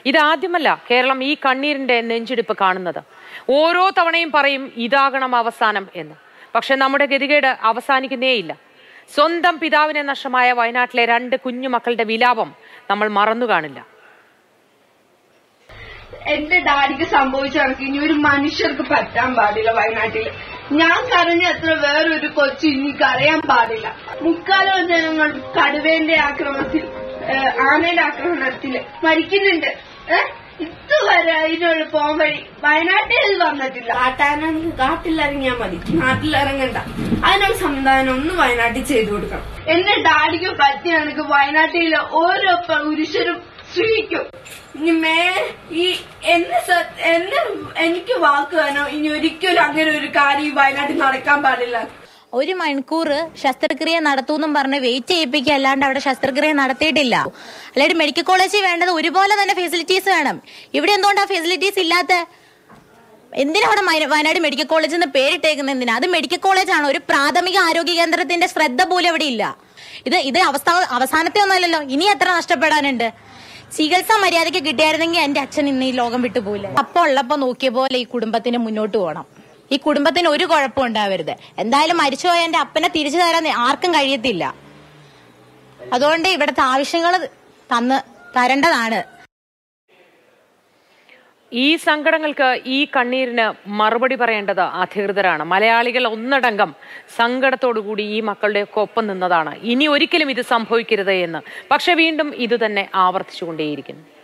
ഇതാദ്യമല്ല കേരളം ഈ കണ്ണീരിന്റെ നെഞ്ചിടിപ്പ് കാണുന്നത് ഓരോ തവണയും പറയും ഇതാകണം അവസാനം എന്ന് പക്ഷെ നമ്മുടെ ഗതികേട് അവസാനിക്കുന്നേയില്ല സ്വന്തം പിതാവിനെ നഷ്ടമായ വയനാട്ടിലെ രണ്ട് കുഞ്ഞുമക്കളുടെ വിലാപം നമ്മൾ മറന്നു കാണില്ല എന്റെ ഡാഡിക്ക് സംഭവിച്ച കണക്ക് ഇനി ഒരു മനുഷ്യർക്ക് പറ്റാൻ പാടില്ല വയനാട്ടില് ഞാൻ കരഞ്ഞ അത്ര വേറൊരു കൊച്ചു ഇനി കരയാൻ പാടില്ല മുക്കാലോ ജനങ്ങൾ കടുവേന്റെ ആക്രമണത്തിൽ ഏഹ്, ആനയുടെ ആക്രമണത്തില് മരിക്കുന്നുണ്ട് ഏഹ് ഇതുവരെ അതിനുള്ള പോകാൻ വഴി വയനാട്ടിൽ ഇത് വന്നിട്ടില്ല കാട്ടാനാണെങ്കിൽ കാട്ടിലിറങ്ങിയാ മതി നാട്ടിലിറങ്ങണ്ട അതിനുള്ള സംവിധാനം ഒന്ന് വയനാട്ടിൽ ചെയ്തു കൊടുക്കണം എന്റെ ഡാഡിക്ക് പറ്റിയ കണക്ക് വയനാട്ടിലെ ഓരോ പുരുഷരും സ്ത്രീക്കും ഇനി മേ ഈ എന്നെ സ- എന്നെ എനിക്ക് വാക്ക് വേണോ ഇനി ഒരിക്കലും അങ്ങനെ ഒരു കാര്യം ഈ വയനാട്ടിൽ നടക്കാൻ പാടില്ല ഒരു മണിക്കൂർ ശസ്ത്രക്രിയ നടത്തൂന്നും പറഞ്ഞ് വെയിറ്റ് ചെയ്യിപ്പിക്കുക അല്ലാണ്ട് അവിടെ ശസ്ത്രക്രിയ നടത്തിയിട്ടില്ല അല്ലാണ്ട് മെഡിക്കൽ കോളേജിൽ വേണ്ടത് ഒരുപോലെ തന്നെ ഫെസിലിറ്റീസ് വേണം ഇവിടെ എന്തുകൊണ്ടാ ഫെസിലിറ്റീസ് ഇല്ലാത്ത എന്തിനാ അവിടെ മയ- വയനാട് മെഡിക്കൽ കോളേജ് എന്ന് പേരിട്ടേക്കുന്നത് എന്തിനാ അത് മെഡിക്കൽ കോളേജാണ് ഒരു പ്രാഥമിക ആരോഗ്യ കേന്ദ്രത്തിന്റെ ശ്രദ്ധ പോലും അവിടെ ഇല്ല ഇത് ഇത് അവസ്ഥ അവസാനത്തെ ഒന്നുമല്ലല്ലോ ഇനി എത്ര നഷ്ടപ്പെടാനുണ്ട് ചികിത്സ മര്യാദയ്ക്ക് കിട്ടിയായിരുന്നെങ്കിൽ എന്റെ അച്ഛൻ ഇന്ന് ഈ ലോകം വിട്ടു പോയില്ല അപ്പൊ ഉള്ളപ്പോ നോക്കിയ പോലെ ഈ കുടുംബത്തിന് മുന്നോട്ട് പോകണം ഈ കുടുംബത്തിന് ഒരു കുഴപ്പം ഉണ്ടാവരുത് എന്തായാലും മരിച്ചുപോയ എന്റെ അപ്പനെ തിരിച്ചു തരാൻ ആർക്കും കഴിയത്തില്ല അതുകൊണ്ട് ഇവിടുത്തെ ആവശ്യങ്ങൾ തന്ന് തരേണ്ടതാണ് ഈ സങ്കടങ്ങൾക്ക് ഈ കണ്ണീരിന് മറുപടി പറയേണ്ടത് അധികൃതരാണ് മലയാളികൾ ഒന്നടങ്കം സങ്കടത്തോടുകൂടി ഈ മക്കളുടെ ഒക്കെ ഒപ്പം നിന്നതാണ് ഇനി ഒരിക്കലും ഇത് സംഭവിക്കരുത് എന്ന് പക്ഷെ വീണ്ടും ഇത് തന്നെ ആവർത്തിച്ചുകൊണ്ടേയിരിക്കുന്നു